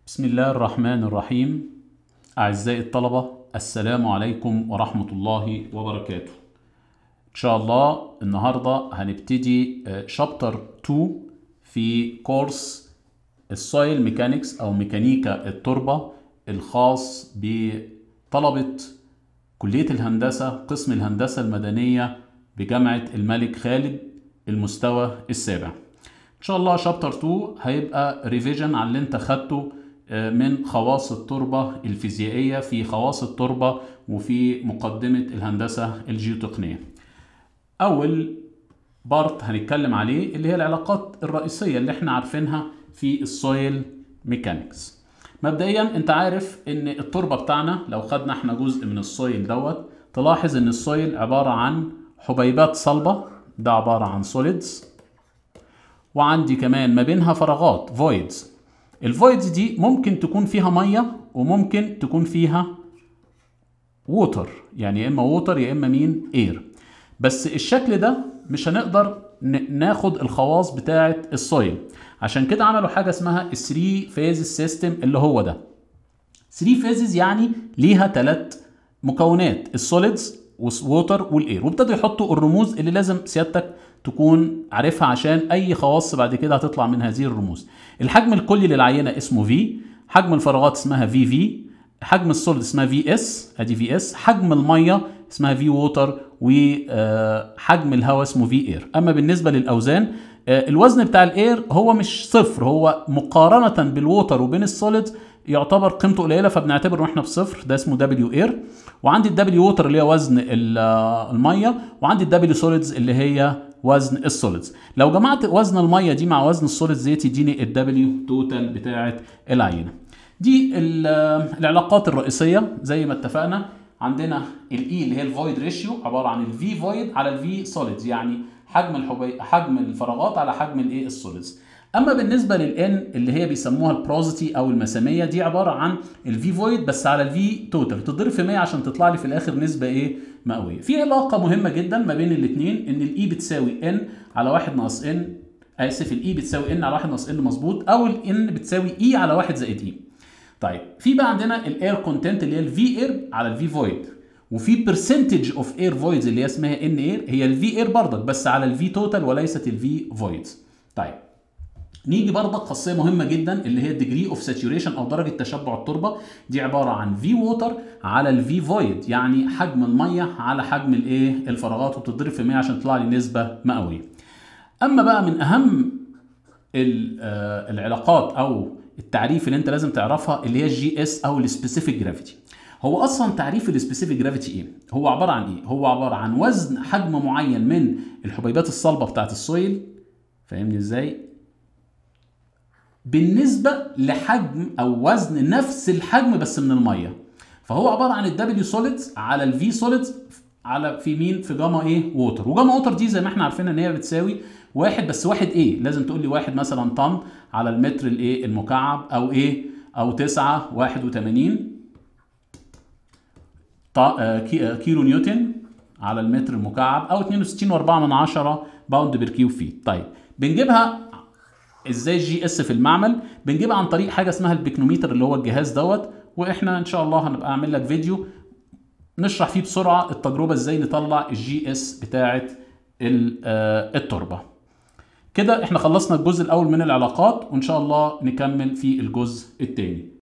بسم الله الرحمن الرحيم أعزائي الطلبة السلام عليكم ورحمة الله وبركاته إن شاء الله النهاردة هنبتدي شابتر 2 في كورس السويل ميكانيكس أو ميكانيكا التربة الخاص بطلبة كلية الهندسة قسم الهندسة المدنية بجامعة الملك خالد المستوى السابع ان شاء الله شابتر 2 هيبقى ريفيجن على اللي انت خدته من خواص التربة الفيزيائية في خواص التربة وفي مقدمة الهندسة الجيوتقنية أول بارت هنتكلم عليه اللي هي العلاقات الرئيسية اللي احنا عارفينها في السويل ميكانيكس مبدئيا انت عارف ان التربة بتاعنا لو خدنا احنا جزء من السويل دوت تلاحظ ان السويل عبارة عن حبيبات صلبة ده عبارة عن سوليدز وعندي كمان ما بينها فراغات فويدز الفويدز دي ممكن تكون فيها ميه وممكن تكون فيها ووتر يعني يا اما ووتر يا اما مين اير بس الشكل ده مش هنقدر ناخد الخواص بتاعه السويل عشان كده عملوا حاجه اسمها 3 فيز سيستم اللي هو ده 3 فيزز يعني ليها ثلاث مكونات السوليدز والووتر والاير وابتدوا يحطوا الرموز اللي لازم سيادتك تكون عارفها عشان اي خواص بعد كده هتطلع من هذه الرموز الحجم الكلي للعينه اسمه في حجم الفراغات اسمها في في حجم السوليد اسمها في اس ادي في اس حجم الميه اسمها في ووتر وحجم الهواء اسمه في اير اما بالنسبه للاوزان الوزن بتاع الاير هو مش صفر هو مقارنه بالووتر وبين السوليد يعتبر قيمته قليله فبنعتبره احنا بصفر ده اسمه دبليو اير وعندي الدبليو ووتر اللي هي وزن الميه وعندي الدبليو سوليدز اللي هي وزن السوليدز لو جمعت وزن الميه دي مع وزن السوليدز دي تديني الدبليو توتال بتاعه العينه دي العلاقات الرئيسيه زي ما اتفقنا عندنا الاي اللي هي الفويد ريشيو عباره عن الفي فويد على الفي سوليدز يعني حجم الحبي حجم الفراغات على حجم الايه السوليدز اما بالنسبه للان اللي هي بيسموها البروزيتي او المساميه دي عباره عن الفي فويد بس على الفي توتال تضرب في 100 عشان تطلع لي في الاخر نسبه ايه مئويه في علاقه مهمه جدا ما بين الاثنين ان الاي بتساوي ان على 1 ناقص ان اسف الاي بتساوي ان على 1 ناقص ان مظبوط او الان بتساوي اي على 1 زائد اي طيب في بقى عندنا الاير كونتنت اللي هي الفي اير على الفي فويد وفي برسنتج اوف اير فويدز اللي هي اسمها ان اير هي الفي اير برضك بس على الفي توتال وليست الفي فويدز طيب نيجي برضك خاصيه مهمه جدا اللي هي الديجري اوف ساتوريشن او درجه تشبع التربه دي عباره عن في ووتر على الفي فويد يعني حجم الميه على حجم الايه الفراغات وبتضرب في 100 عشان تطلع لي نسبه مئويه اما بقى من اهم العلاقات او التعريف اللي انت لازم تعرفها اللي هي الجي اس او السبيسيفيك جرافيتي هو اصلا تعريف السبيسيفيك جرافيتي ايه هو عباره عن ايه هو عباره عن وزن حجم معين من الحبيبات الصلبه بتاعه السويل فاهمني ازاي بالنسبة لحجم أو وزن نفس الحجم بس من المية فهو عبارة عن الدبليو سوليدز على الفي سوليدز على في مين في جاما ايه ووتر وجاما ووتر دي زي ما احنا عارفين ان هي بتساوي واحد بس واحد ايه لازم تقول لي واحد مثلا طن على المتر الايه المكعب او ايه او تسعة واحد وتمانين كيلو نيوتن على المتر المكعب او 62 و4 من عشرة باوند بير كيو فيت طيب بنجيبها ازاي جي اس في المعمل بنجيبها عن طريق حاجه اسمها البيكنوميتر اللي هو الجهاز دوت واحنا ان شاء الله هنبقى اعمل لك فيديو نشرح فيه بسرعه التجربه ازاي نطلع الجي اس بتاعه التربه كده احنا خلصنا الجزء الاول من العلاقات وان شاء الله نكمل في الجزء الثاني